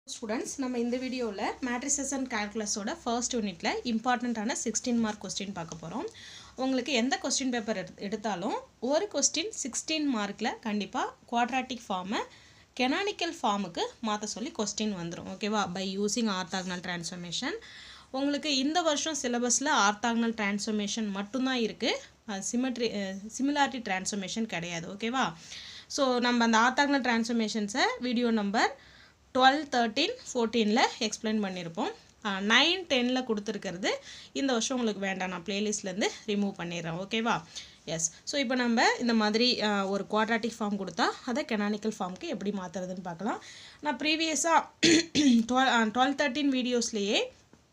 Students நம்ம இந்த வீடியோவில் மேட்ரிசஸ் அண்ட் கால்குலஸோட ஃபர்ஸ்ட் யூனிட்டில் இம்பார்ட்டண்ட்டான சிக்ஸ்டீன் மார்க் கொஸ்டின் பார்க்க போகிறோம் உங்களுக்கு எந்த கொஸ்டின் பேப்பர் எடு எடுத்தாலும் ஒரு கொஸ்டின் சிக்ஸ்டீன் மார்க்கில் கண்டிப்பாக குவாட்ராட்டிக் ஃபார்மை கெனானிக்கல் ஃபார்முக்கு மாற்ற சொல்லி கொஸ்டின் வந்துடும் ஓகேவா பை யூஸிங் ஆர்த்தாக்னல் டிரான்ஸ்ஃபர்மேஷன் உங்களுக்கு இந்த வருஷம் சிலபஸில் ஆர்த்தாக்னல் டிரான்ஸ்ஃபர்மேஷன் மட்டும்தான் இருக்குது சிமெட்ரி சிமிலாரிட்டி டிரான்ஸ்ஃபர்மேஷன் கிடையாது ஓகேவா ஸோ நம்ம அந்த ஆர்த்தாக்னல் டிரான்ஸ்ஃபர்மேஷன்ஸை வீடியோ நம்பர் டுவெல் தேர்ட்டீன் ஃபோர்டீனில் எக்ஸ்பிளைன் பண்ணியிருப்போம் நைன் டெனில் கொடுத்துருக்கிறது இந்த வருஷம் உங்களுக்கு வேண்டாம் நான் ப்ளேலிஸ்ட்லேருந்து ரிமூவ் பண்ணிடுறேன் ஓகேவா எஸ் ஸோ இப்போ நம்ம இந்த மாதிரி அஹ், ஒரு குவாட்ராட்டிக் ஃபார்ம் கொடுத்தா அதை கெனானிக்கல் ஃபார்முக்கு எப்படி மாற்றுறதுன்னு பார்க்கலாம் நான் ப்ரீவியஸாக டுவெல் டுவெல் தேர்ட்டீன் வீடியோஸ்லேயே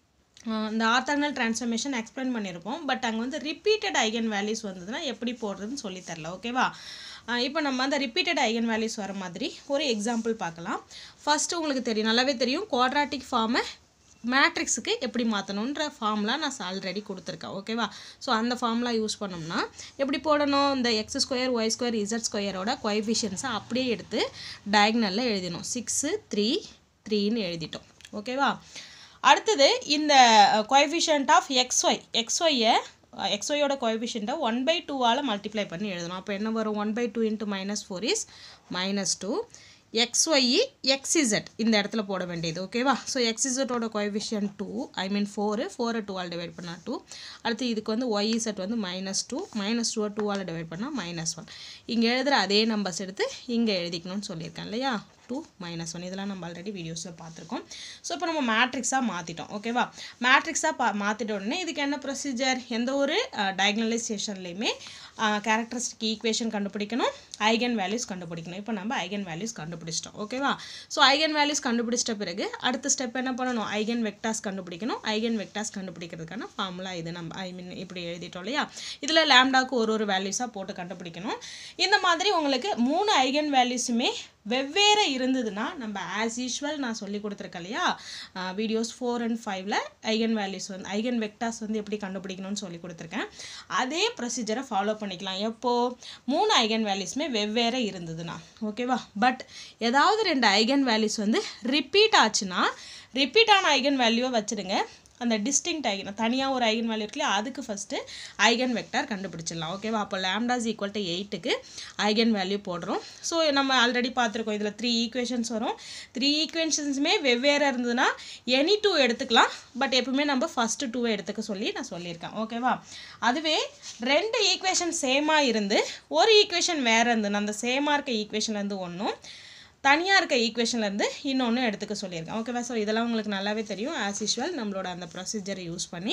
இந்த ஆர்த்தாங்கல் டிரான்ஸ்ஃபர்மேஷன் எக்ஸ்பிளைன் பண்ணியிருப்போம் பட் அங்கே வந்து ரிப்பீட்டட் ஐகன் வேல்யூஸ் வந்ததுன்னா எப்படி போடுறதுன்னு சொல்லி தரல ஓகேவா இப்போ நம்ம அந்த ரிப்பீட்டட் ஐகன் வேல்யூஸ் வர மாதிரி ஒரு எக்ஸாம்பிள் பார்க்கலாம் ஃபர்ஸ்ட் உங்களுக்கு தெரியும் நல்லாவே தெரியும் குவாட்ராட்டிக் ஃபார்மை மேட்ரிக்ஸுக்கு எப்படி மாற்றணுன்ற ஃபார்ம்லாம் நான் ஆல்ரெடி கொடுத்துருக்கேன் ஓகேவா ஸோ அந்த ஃபார்ம்லாம் யூஸ் பண்ணோம்னா எப்படி போடணும் இந்த X square Y square Z ஸ்கொயரோட கொயஃபிஷியன்ஸை அப்படியே எடுத்து டயக்னலில் எழுதினோம் சிக்ஸு த்ரீ த்ரீன்னு எழுதிட்டோம் ஓகேவா அடுத்தது இந்த கோஎஃபிஷியன்ட் ஆஃப் எக்ஸ்ஒய் எக்ஸ்ஒய்யை எக்ஸ்ஒயோட கோஎஃபிஷியண்ட்டை ஒன் பை டூவால் மல்டிப்ளை பண்ணி எழுதணும் அப்போ என்ன வரும் one by two into minus four is minus two X Y X Z இந்த இடத்துல போட வேண்டியது ஓகேவா ஸோ எக்ஸிசட்டோட coefficient two I mean four ஃபோரை டூவால் டிவைட் பண்ணால் டூ அடுத்து இதுக்கு வந்து ஒய் இசட் வந்து மைனஸ் டூ மைனஸ் டூவை டூவால் டிவைட் பண்ணால் மைனஸ் ஒன் இங்கே எழுதுகிற அதே நம்பர்ஸ் எடுத்து இங்கே எழுதிக்கணும்னு சொல்லியிருக்கேன் இல்லையா டூ மைனஸ் ஒன் இதெல்லாம் நம்ம ஆல்ரெடி வீடியோஸில் பார்த்துருக்கோம் ஸோ இப்போ நம்ம மேட்ரிக்ஸாக மாற்றிட்டோம் ஓகேவா மேட்ரிக்ஸாக பா மாற்றிட்ட உடனே இதுக்கு என்ன ப்ரொசீஜர் எந்த ஒரு டயக்னலைசேஷன்லையுமே கேரக்டரிஸ்டிக் ஈக்குவேஷன் கண்டுபிடிக்கணும் ஐகன் வேல்யூஸ் கண்டுபிடிக்கணும் இப்போ நம்ம ஐகன் வேல்யூஸ் கண்டுபிடிச்சிட்டோம் ஓகேவா ஸோ ஐகன் வேல்யூஸ் கண்டுபிடிச்சிட்ட பிறகு அடுத்த ஸ்டெப் என்ன பண்ணணும் ஐகன் வெக்டாஸ் கண்டுபிடிக்கணும் ஐகன் வெக்டாஸ் கண்டுபிடிக்கிறதுக்கான ஃபார்முலா இது நம்ம ஐ மீன் இப்படி எழுதிட்டோம் இல்லையா இதில் லேம்டாக்கு ஒரு ஒரு வேல்யூஸாக போட்டு கண்டுபிடிக்கணும் இந்த மாதிரி உங்களுக்கு மூணு ஐகன் வேல்யூஸுமே வெவ்வேறு இருந்ததுன்னா நம்ம ஆஸ் யூஷுவல் நான் சொல்லி கொடுத்துருக்கேன் இல்லையா வீடியோஸ் ஃபோர் அண்ட் ஃபைவ்ல ஐகன் வேல்யூஸ் வந்து ஐகன் வெக்டாஸ் வந்து எப்படி கண்டுபிடிக்கணும்னு சொல்லி கொடுத்துருக்கேன் அதே ப்ரொசீஜரை ஃபாலோ பண்ணிக்கலாம் எப்போ மூணு ஐகன் வேல்யூஸுமே வெவ்வேறு இருந்ததுன்னா ஓகேவா பட் ஏதாவது ரெண்டு ஐகன் வேல்யூஸ் வந்து ரிப்பீட் ஆச்சுன்னா ரிப்பீட் ஆன ஐகன் வேல்யூவை வச்சுடுங்க அந்த டிஸ்டிங்க் ஐகன் தனியாக ஒரு ஐகன் வேல்யூ இருக்குல்லையா அதுக்கு ஃபஸ்ட்டு ஐகன் வெக்டார் கண்டுபிடிச்சிடலாம் ஓகேவா அப்போ லேம்டாஸ் ஈக்குவல் டு எயிட்டுக்கு ஐகன் வேல்யூ போடுறோம் ஸோ நம்ம ஆல்ரெடி பார்த்துருக்கோம் இதில் த்ரீ ஈக்குவேஷன்ஸ் வரும் த்ரீ ஈக்குவேஷன்ஸுமே வெவ்வேறு இருந்ததுன்னா எனி டூ எடுத்துக்கலாம் பட் எப்பவுமே நம்ம ஃபஸ்ட்டு டூவை எடுத்துக்க சொல்லி நான் சொல்லியிருக்கேன் ஓகேவா அதுவே ரெண்டு ஈக்குவேஷன் சேமாக இருந்து ஒரு ஈக்குவேஷன் வேறு இருந்ததுன்னா அந்த சேமாக இருக்க ஈக்குவேஷன்லேருந்து ஒன்றும் தனியாக இருக்க ஈக்குவேஷன்லேருந்து இன்னொன்று எடுத்துக்க சொல்லியிருக்கேன் ஓகேவா ஸோ இதெல்லாம் உங்களுக்கு நல்லாவே தெரியும் ஆஸ் யூஷுவல் நம்மளோட அந்த ப்ரொசீஜரை யூஸ் பண்ணி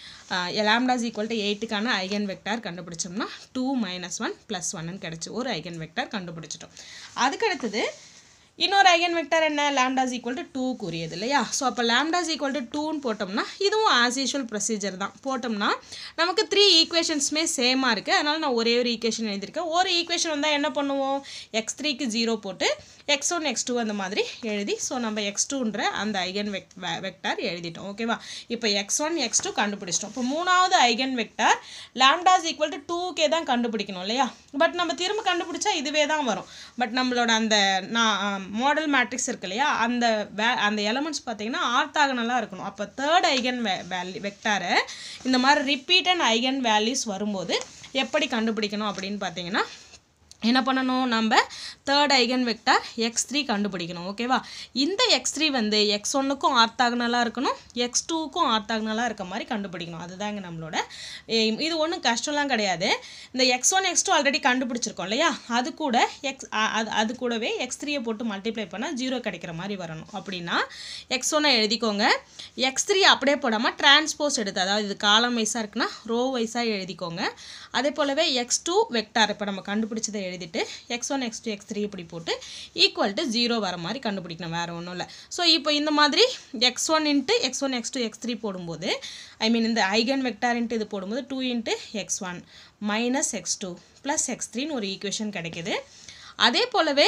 லாம்டாஸ் ஈக்குவல் டு எயிட்டுக்கான ஐகன் வெக்டார் கண்டுபிடிச்சோம்னா டூ மைனஸ் ஒன் ப்ளஸ் ஒன்னு கிடச்சி ஒரு ஐகன் வெக்டார் கண்டுபிடிச்சிட்டோம் அதுக்கு அடுத்தது இன்னொரு ஐகன் வெக்டார் என்ன லாம்டாஸ் ஈக்குவல் டு டூ கூறியது இல்லையா ஸோ அப்போ லாம்டாஸ் ஈக்குவல் டு டூன்னு போட்டோம்னா இதுவும் ஆஸ் யூஷுவல் ப்ரொசீஜர் தான் போட்டோம்னா நமக்கு த்ரீ ஈக்குவேஷன்ஸுமே சேமாக இருக்குது அதனால் நான் ஒரே ஒரு ஈக்குவேஷன் எழுதியிருக்கேன் ஒரு ஈக்குவேஷன் வந்தால் என்ன பண்ணுவோம் எக்ஸ் த்ரீக்கு ஜீரோ போட்டு எக்ஸ் ஒன் எக்ஸ் டூ அந்த மாதிரி எழுதி ஸோ நம்ம எக்ஸ் டூன்ற அந்த ஐகன் வெக் வெக்டார் எழுதிட்டோம் ஓகேவா இப்போ எக்ஸ் ஒன் எக்ஸ் டூ கண்டுபிடிச்சிட்டோம் இப்போ மூணாவது eigen vector lambdas equal to டூக்கே தான் கண்டுபிடிக்கணும் இல்லையா பட் நம்ம திரும்ப கண்டுபிடிச்சா இதுவே தான் வரும் பட் நம்மளோட அந்த நான் மாடல் மேட்ரிக்ஸ் இருக்கு இல்லையா அந்த வே அந்த எலமெண்ட்ஸ் பார்த்தீங்கன்னா ஆர்த்தாகனலாக இருக்கணும் அப்போ தேர்ட் ஐகன் வே வேல்யூ வெக்டாரை இந்த மாதிரி ரிப்பீட் ஐகன் வேல்யூஸ் வரும்போது எப்படி கண்டுபிடிக்கணும் அப்படின்னு பார்த்தீங்கன்னா என்ன பண்ணணும் நம்ம third eigen vector X three கண்டுபிடிக்கணும் ஓகேவா இந்த எக்ஸ் த்ரீ வந்து எக்ஸ் ஒன்றுக்கும் ஆர்த்தாகனலாக இருக்கணும் எக்ஸ் டூக்கும் ஆர்த்தாகனலாக இருக்க மாதிரி கண்டுபிடிக்கணும் அதுதாங்க நம்மளோட aim. இது ஒன்றும் கஷ்டம்லாம் கிடையாது இந்த X one X two already கண்டுபிடிச்சிருக்கோம் இல்லையா அது கூட எக்ஸ் அது அது கூடவே எக்ஸ் த்ரீயை போட்டு மல்டிப்ளை பண்ணால் ஜீரோ கிடைக்கிற மாதிரி வரணும் அப்படின்னா எக்ஸ் ஒன்னை எழுதிக்கோங்க எக்ஸ் த்ரீ அப்படியே போடாமல் டிரான்ஸ்போஸ் எடுத்து அதாவது இது காலம் வைஸாக இருக்குன்னா ரோ வைஸாக எழுதிக்கோங்க அதே போலவே எக்ஸ் டூ வெக்டார் இப்போ நம்ம கண்டுபிடிச்சதை எழுதிட்டு X one X two X three இப்படி போட்டு ஈக்குவல் டு ஜீரோ வர மாதிரி கண்டுபிடிக்கணும் வேறு ஒன்றும் இல்லை ஸோ இப்போ இந்த மாதிரி X one into X one X two X three போடும்போது ஐ மீன் இந்த ஐகன் வெக்டார் இன்ட்டு இது போடும்போது two into X one minus X two plus X த்ரீன்னு ஒரு ஈக்குவேஷன் கிடைக்குது அதே போலவே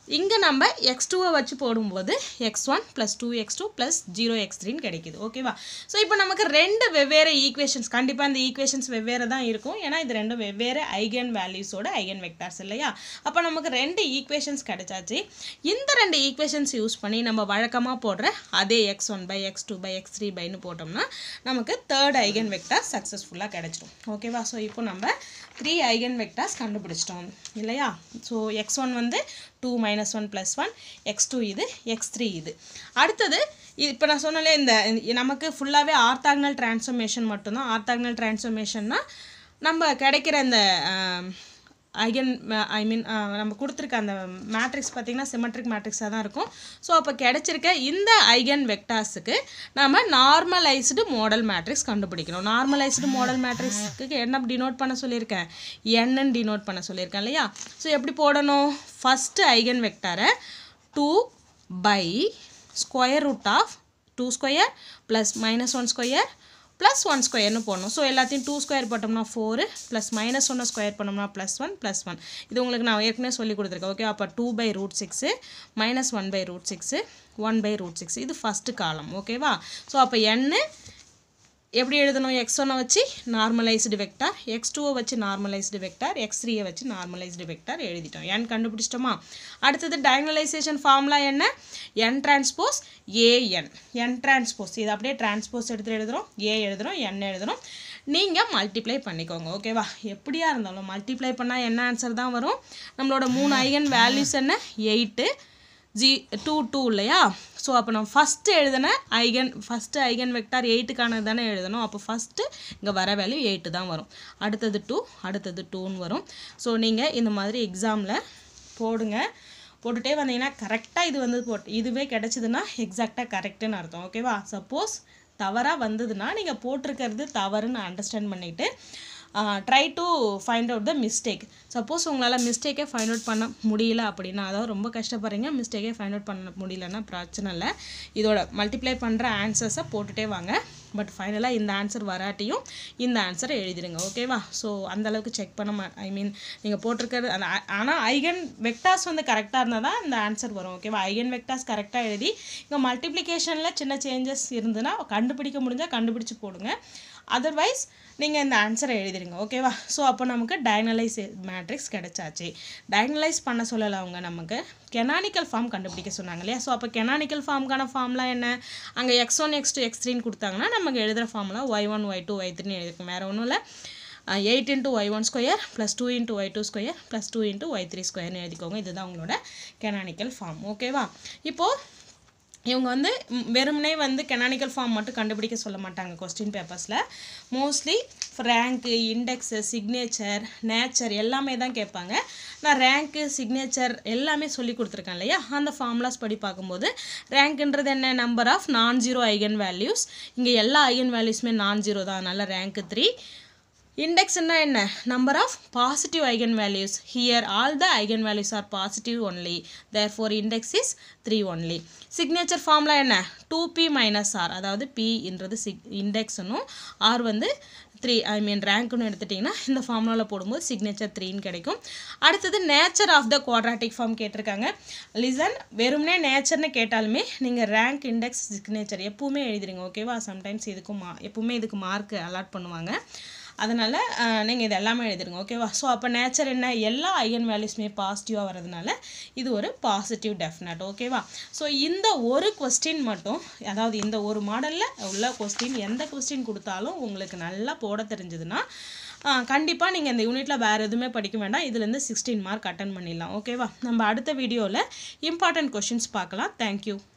இங்கே நம்ம எக்ஸ் டூவை வச்சு போடும்போது X one plus two X two plus zero X த்ரீன்னு கிடைக்குது ஓகேவா ஸோ இப்போ நமக்கு ரெண்டு வெவ்வேறு ஈக்குவேஷன்ஸ் கண்டிப்பாக இந்த ஈக்குவேஷன்ஸ் வெவ்வேறு தான் இருக்கும் ஏன்னா இது ரெண்டும் வெவ்வேறு ஐகன் வேல்யூஸோட ஐகன் வெக்டார்ஸ் இல்லையா அப்போ நமக்கு ரெண்டு ஈக்குவேஷன்ஸ் கிடைச்சாச்சு இந்த ரெண்டு ஈக்குவேஷன்ஸ் யூஸ் பண்ணி நம்ம வழக்கமாக போடுற அதே X one by X two by X three பைன்னு போட்டோம்னா நமக்கு தேர்ட் ஐகன் வெக்டார் சக்ஸஸ்ஃபுல்லாக கிடைச்சிடும் ஓகேவா ஸோ இப்போ நம்ம த்ரீ ஐகன் வெக்டார்ஸ் கண்டுபிடிச்சிட்டோம் இல்லையா ஸோ எக்ஸ் ஒன் வந்து two minus one plus one X two இது எக்ஸ் த்ரீ இது அடுத்தது இது இப்போ நான் சொன்னாலே இந்த இந்த- நமக்கு ஃபுல்லாகவே ஆர்த்தாக்னல் டிரான்ஸ்ஃபர்மேஷன் மட்டும்தான் ஆர்த்தாக்னல் டிரான்ஸ்ஃபர்மேஷன்னா நம்ம கிடைக்கிற இந்த ஐகன் ஐ மீன் நம்ம கொடுத்துருக்க அந்த மேட்ரிக்ஸ் பார்த்திங்கன்னா சிமெட்ரிக் மேட்ரிக்ஸாக தான் இருக்கும் ஸோ அப்போ கிடைச்சிருக்க இந்த ஐகன் வெக்டார்ஸுக்கு நம்ம நார்மலைஸ்டு மாடல் மேட்ரிக்ஸ் கண்டுபிடிக்கணும் நார்மலைஸ்டு மாடல் மேட்ரிக்ஸ்க்கு என்ன டினோட் பண்ண சொல்லியிருக்கேன் என்னன்னு டினோட் பண்ண சொல்லியிருக்கேன் இல்லையா ஸோ எப்படி போடணும் ஃபஸ்ட்டு ஐகன் வெக்டாரை two by square root of two square plus minus one square plus one ஸ்கொயர்னு போடணும் ஸோ எல்லாத்தையும் டூ ஸ்கொயர் போட்டோம்னா ஃபோரு ப்ளஸ் மைனஸ் ஒன்னை ஸ்கொயர் பண்ணோம்னா ப்ளஸ் ஒன் ப்ளஸ் ஒன் இது உங்களுக்கு நான் ஏற்கனவே சொல்லி கொடுத்துருக்கேன் ஓகே அப்போ two by root six minus one by root six one by root six இது ஃபஸ்ட்டு காலம் ஓகேவா ஸோ அப்போ என்னு எப்படி எழுதணும் எக்ஸ் ஒன்னை வச்சு நார்மலைஸ்டு வெக்டார் எக்ஸ் டூவை வச்சு நார்மலைஸ்டு வெக்டார் எக்ஸ் த்ரீயை வச்சு நார்மலைஸ்டு வெக்டார் எழுதிட்டோம் என் கண்டுபிடிச்சிட்டோமா அடுத்தது டயங்கலைசேஷன் ஃபார்முலா என்ன N transpose A N N transpose இது அப்படியே டிரான்ஸ்போஸ் எடுத்து எழுதுகிறோம் ஏ எழுதுகிறோம் என் எழுதுகிறோம் நீங்கள் மல்டிப்ளை பண்ணிக்கோங்க ஓகேவா எப்படியா இருந்தாலும் மல்டிப்ளை பண்ணால் என்ன ஆன்சர் தான் வரும் நம்மளோட மூணு ஐகன் வேல்யூஸ் என்ன எயிட்டு ஜி டூ டூ இல்லையா ஸோ அப்போ நம்ம ஃபஸ்ட்டு எழுதின ஐகன் ஃபஸ்ட்டு ஐகன் வெக்டார் எயிட்டுக்கானது தானே எழுதணும் அப்போ ஃபஸ்ட்டு இங்கே வர வேல்யூ எயிட்டு தான் வரும் அடுத்தது டூ அடுத்தது டூன்னு வரும் ஸோ நீங்கள் இந்த மாதிரி எக்ஸாமில் போடுங்க போட்டுகிட்டே வந்தீங்கன்னா கரெக்டாக இது வந்து போட்டு இதுவே கிடச்சிதுன்னா எக்ஸாக்டாக கரெக்டுன்னு அர்த்தம் ஓகேவா சப்போஸ் தவறாக வந்ததுன்னா நீங்கள் போட்டிருக்கிறது தவறுன்னு அண்டர்ஸ்டாண்ட் பண்ணிவிட்டு try to find out the mistake suppose உங்களால் மிஸ்டேக்கே ஃபைண்ட் அவுட் பண்ண முடியல அப்படின்னா அதாவது ரொம்ப கஷ்டப்படுறீங்க மிஸ்டேக்கே ஃபைண்ட் அவுட் பண்ண முடியலன்னா பிரச்சனை இல்லை இதோட மல்டிப்ளை பண்ணுற ஆன்சர்ஸை போட்டுகிட்டே வாங்க பட் ஃபைனலாக இந்த ஆன்சர் வராட்டியும் இந்த ஆன்சரை எழுதிடுங்க ஓகேவா ஸோ அந்தளவுக்கு செக் பண்ண மா ஐ மீன் நீங்கள் போட்டிருக்கிறது அந்த ஆனால் ஐகன் வெக்டார்ஸ் வந்து கரெக்டாக இருந்தால் தான் இந்த ஆன்சர் வரும் ஓகேவா ஐகன் வெக்டார்ஸ் கரெக்டாக எழுதி இங்கே மல்டிப்ளிகேஷனில் சின்ன சேஞ்சஸ் இருந்ததுன்னா கண்டுபிடிக்க முடிஞ்சால் கண்டுபிடிச்சு போடுங்க அதர்வைஸ் நீங்கள் இந்த ஆன்சரை எழுதிடுங்க ஓகேவா ஸோ அப்போ நமக்கு டயனலைஸ் மேட்ரிக்ஸ் கிடைச்சாச்சு டயனலைஸ் பண்ண சொல்லலை அவங்க நமக்கு கெனானிக்கல் ஃபார்ம் கண்டுபிடிக்க சொன்னாங்க இல்லையா ஸோ அப்போ கெனானிக்கல் ஃபார்முக்கான ஃபார்ம்லாம் என்ன அங்கே X one X two X த்ரீன்னு கொடுத்தாங்கன்னா நமக்கு எழுதுகிற formula Y one Y two Y த்ரீன்னு எழுதிருக்கும் வேறு ஒன்றும் இல்லை eight into Y one square plus two into Y two square plus two into Y three ஸ்கொயர்னு எழுதிக்கோங்க இதுதான் உங்களோட கெனானிக்கல் ஃபார்ம் ஓகேவா இப்போது இவங்க வந்து ம், வெறுமனே வந்து கெனானிக்கல் ஃபார்ம் மட்டும் கண்டுபிடிக்க சொல்ல மாட்டாங்க கொஸ்டின் பேப்பர்ஸில் mostly rank index signature nature எல்லாமே தான் கேட்பாங்க நான் ரேங்க்கு சிக்னேச்சர் எல்லாமே சொல்லி கொடுத்துருக்கேன் இல்லையா அந்த ஃபார்முலாஸ் படி பார்க்கும்போது ரேங்க்ன்றது என்ன number of non zero eigen values இங்கே எல்லா ஐகன் வேல்யூஸுமே நான் ஜீரோ தான் அதனால் ரேங்க்கு த்ரீ இண்டெக்ஸ்னா என்ன number of positive eigen values here all the eigen values are positive only therefore index is three only signature ஃபார்ம்ல என்ன டூ பி மைனஸ் ஆர் அதாவது பின்றது சிக் இண்டெக்ஸ்னும் ஆர் வந்து த்ரீ ஐ மீன் ரேங்க்னு எடுத்துட்டிங்கன்னா இந்த ஃபார்முலாவில் போடும்போது சிக்னேச்சர் த்ரீன்னு கிடைக்கும் அடுத்தது nature of the quadratic form கேட்டிருக்காங்க லிசன் வெறுமனே நேச்சர்னு கேட்டாலுமே நீங்கள் ரேங்க் இண்டெக்ஸ் சிக்னேச்சர் எப்பவுமே எழுதிடுங்க ஓகேவா சம்டைம்ஸ் இதுக்கும் மா எப்பவுமே இதுக்கு மார்க் அலாட் பண்ணுவாங்க அதனால் நீங்கள் இது எல்லாமே எழுதிருங்க ஓகேவா ஸோ அப்போ நேச்சர் என்ன எல்லா ஐகன் வேல்யூஸுமே பாசிட்டிவாக வரதுனால இது ஒரு பாசிட்டிவ் டெஃபினட் ஓகேவா ஸோ இந்த ஒரு கொஸ்டின் மட்டும் அதாவது இந்த ஒரு மாடலில் உள்ள கொஸ்டின் எந்த கொஸ்டின் கொடுத்தாலும் உங்களுக்கு நல்லா போட தெரிஞ்சதுன்னா கண்டிப்பாக நீங்கள் இந்த யூனிட்டில் வேறு எதுவுமே படிக்க வேண்டாம் இதுலேருந்து சிக்ஸ்டீன் மார்க் அட்டன் பண்ணிடலாம் ஓகேவா நம்ம அடுத்த வீடியோவில் இம்பார்ட்டன்ட் கொஷின்ஸ் பார்க்கலாம் தேங்க்யூ